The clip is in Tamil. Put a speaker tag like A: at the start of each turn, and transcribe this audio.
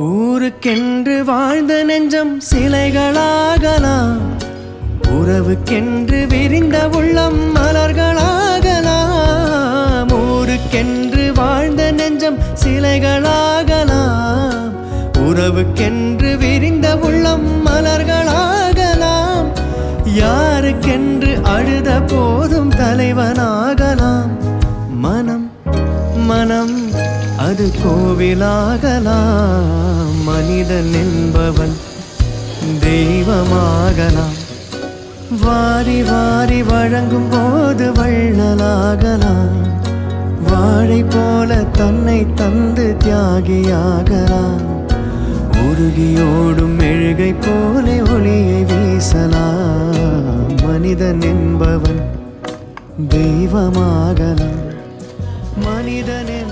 A: ஊருக்கென்று வாழ்ந்த நெஞ்சம் சிலைகளாகலாம் உறவுக்கென்று விரிந்த உள்ளம் மலர்களாகலாம் ஊருக்கென்று வாழ்ந்த நெஞ்சம் சிலைகளாகலாம் உறவுக்கென்று விரிந்த உள்ளம் மலர்களாகலாம் யாருக்கென்று அழுத போதும் தலைவனாகலாம் மனம் மனம் அது கோவிலாகலாம் மனிதன் என்பவன் தெய்வமாகலாம் வாரி வாரி வழங்கும் போது வள்ளலாகலாம் வாழை போல தன்னை தந்து தியாகியாகலாம் உருகியோடும் மெழுகை போல ஒளியை வீசலாம் மனிதன் என்பவன் தெய்வமாகலாம் மனிதனே